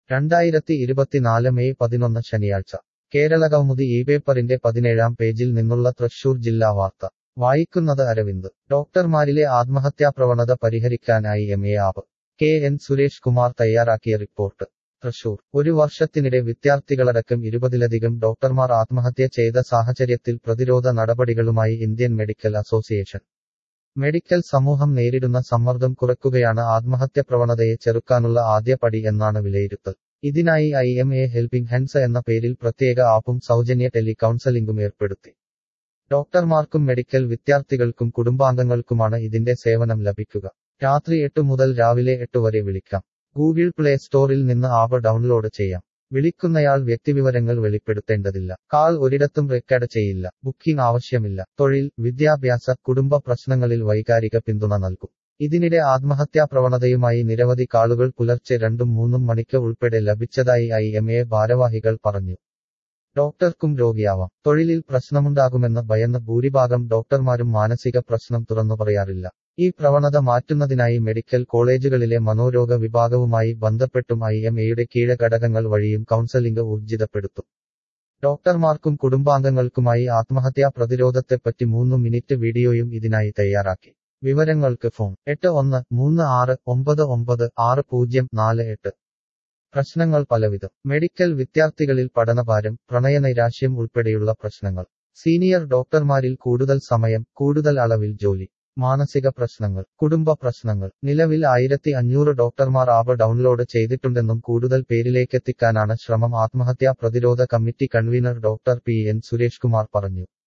രണ്ടായിരത്തി ഇരുപത്തിനാല് മെയ് പതിനൊന്ന് ശനിയാഴ്ച കേരള കൗമുദി ഈ പേപ്പറിന്റെ പതിനേഴാം പേജിൽ നിന്നുള്ള തൃശൂർ ജില്ലാ വാർത്ത വായിക്കുന്നത് അരവിന്ദ് ഡോക്ടർമാരിലെ ആത്മഹത്യാപ്രവണത പരിഹരിക്കാനായി M A app K N Suresh Kumar തയ്യാറാക്കിയ റിപ്പോർട്ട് തൃശൂർ ഒരു വർഷത്തിനിടെ വിദ്യാർത്ഥികളടക്കം ഇരുപതിലധികം ഡോക്ടർമാർ ആത്മഹത്യ ചെയ്ത സാഹചര്യത്തിൽ പ്രതിരോധ നടപടികളുമായി ഇന്ത്യൻ മെഡിക്കൽ അസോസിയേഷൻ മെഡിക്കൽ സമൂഹം നേരിടുന്ന സമ്മർദ്ദം കുറയ്ക്കുകയാണ് ആത്മഹത്യ പ്രവണതയെ ചെറുക്കാനുള്ള ആദ്യ പടി എന്നാണ് വിലയിരുത്തൽ ഇതിനായി I M A helping hands എന്ന പേരിൽ പ്രത്യേക ആപ്പും സൗജന്യ ടെലി കൗൺസലിംഗും ഏർപ്പെടുത്തി ഡോക്ടർമാർക്കും മെഡിക്കൽ വിദ്യാർത്ഥികൾക്കും കുടുംബാംഗങ്ങൾക്കുമാണ് ഇതിന്റെ സേവനം ലഭിക്കുക രാത്രി എട്ട് മുതൽ രാവിലെ എട്ട് വരെ വിളിക്കാം ഗൂഗിൾ പ്ലേ സ്റ്റോറിൽ നിന്ന് ആപ്പ് ഡൗൺലോഡ് ചെയ്യാം വിളിക്കുന്നയാൾ വ്യക്തിവിവരങ്ങൾ വെളിപ്പെടുത്തേണ്ടതില്ല കാൾ ഒരിടത്തും റെക്കോർഡ് ചെയ്യില്ല ബുക്കിംഗ് ആവശ്യമില്ല തൊഴിൽ വിദ്യാഭ്യാസ കുടുംബ പ്രശ്നങ്ങളിൽ വൈകാരിക പിന്തുണ നൽകും ഇതിനിടെ ആത്മഹത്യാ പ്രവണതയുമായി നിരവധി കാളുകൾ പുലർച്ചെ രണ്ടും മൂന്നും മണിക്ക് ഉൾപ്പെടെ ലഭിച്ചതായി ഐ എം എ ഭാരവാഹികൾ പറഞ്ഞു ഡോക്ടർക്കും രോഗിയാവാം തൊഴിലിൽ പ്രശ്നമുണ്ടാകുമെന്ന് ഭയന്ന് ഭൂരിഭാഗം ഡോക്ടർമാരും മാനസിക പ്രശ്നം തുറന്നു പറയാറില്ല ഈ പ്രവണത മാറ്റുന്നതിനായി മെഡിക്കൽ കോളേജുകളിലെ മനോരോഗ വിഭാഗവുമായി ബന്ധപ്പെട്ടും ഐ എം എയുടെ കീഴഘടകങ്ങൾ വഴിയും കൗൺസലിംഗ് ഊർജിതപ്പെടുത്തും ഡോക്ടർമാർക്കും കുടുംബാംഗങ്ങൾക്കുമായി ആത്മഹത്യാ പ്രതിരോധത്തെപ്പറ്റി മൂന്ന് മിനിറ്റ് വീഡിയോയും ഇതിനായി തയ്യാറാക്കി വിവരങ്ങൾക്ക് ഫോൺ എട്ട് ഒന്ന് മൂന്ന് ആറ് ഒമ്പത് ഒമ്പത് ആറ് പൂജ്യം നാല് എട്ട് പ്രശ്നങ്ങൾ പലവിധം മെഡിക്കൽ വിദ്യാർത്ഥികളിൽ പഠനഭാരം പ്രണയനൈരാശ്യം ഉൾപ്പെടെയുള്ള പ്രശ്നങ്ങൾ സീനിയർ ഡോക്ടർമാരിൽ കൂടുതൽ സമയം കൂടുതൽ അളവിൽ ജോലി മാനസിക പ്രശ്നങ്ങൾ കുടുംബ പ്രശ്നങ്ങൾ നിലവിൽ ആയിരത്തി അഞ്ഞൂറ് ഡോക്ടർമാർ ആപ്പ് ഡൗൺലോഡ് ചെയ്തിട്ടുണ്ടെന്നും കൂടുതൽ പേരിലേക്കെത്തിക്കാനാണ് ശ്രമം ആത്മഹത്യാ പ്രതിരോധ committee convener doctor P N Suresh Kumar പറഞ്ഞു